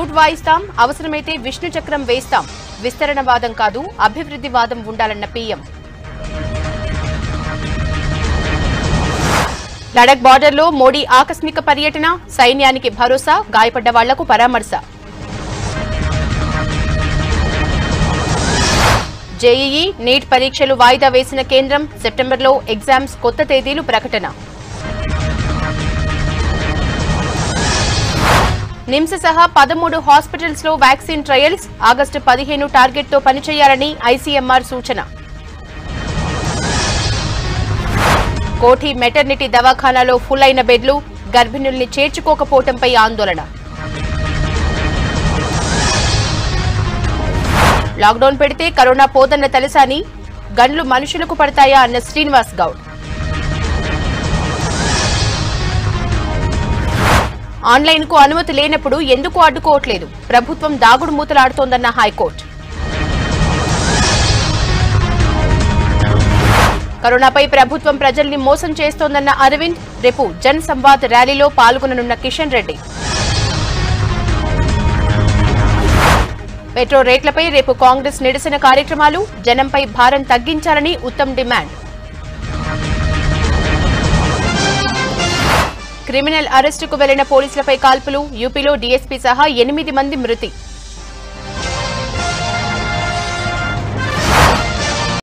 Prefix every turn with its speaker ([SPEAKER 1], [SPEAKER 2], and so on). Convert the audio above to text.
[SPEAKER 1] flute వాయిస్తాం అవసరమైతే విష్ణు చక్రం వేస్తాం విస్తరణ వాదం కాదు అభివృద్ధి వాదం ఉండాలన్న పీఎం లడక్ బార్డర్లో మోడీ ఆకస్మిక పర్యటన సైన్యానికి భరోసా గాయపడ్డ వాళ్లకు పరామర్శ జేఈఈ నీట్ పరీక్షలు వాయిదా వేసిన కేంద్రం సెప్టెంబర్లో ఎగ్జామ్స్ కొత్త తేదీలు ప్రకటన నిమ్స్ సహా పదమూడు హాస్పిటల్స్ లో వ్యాక్సిన్ ట్రయల్స్ ఆగస్టు పదిహేను టార్గెట్ తో పనిచేయాలని ఐసీఎంఆర్ సూచన కోఠి మెటర్నిటీ దవాఖానాలో ఫుల్ అయిన బెడ్లు గర్భిణుల్ని చేర్చుకోకపోవడంపై ఆందోళన లాక్డౌన్ పెడితే కరోనా పోదన్న తెలుసాని గండ్లు మనుషులకు పడతాయా అన్న శ్రీనివాస్ గౌడ్ ఆన్లైన్ కు అనుమతి లేనప్పుడు ఎందుకు అడ్డుకోవట్లేదు ప్రభుత్వం దాగుడు మూతలాడుతోందన్న హైకోర్టు కరోనాపై ప్రభుత్వం ప్రజల్ని మోసం చేస్తోందన్న అరవింద్ రేపు జన్ సంవాద్ ర్యాలీలో పాల్గొననున్న కిషన్ రెడ్డి పెట్రోల్ రేట్లపై రేపు కాంగ్రెస్ నిరసన కార్యక్రమాలు జనంపై భారం తగ్గించాలని ఉత్తమ్ డిమాండ్ క్రిమినల్ అరెస్టుకు వెళ్లిన పోలీసులపై కాల్పులు యూపీలో డీఎస్పీ సహా ఎనిమిది మంది మృతి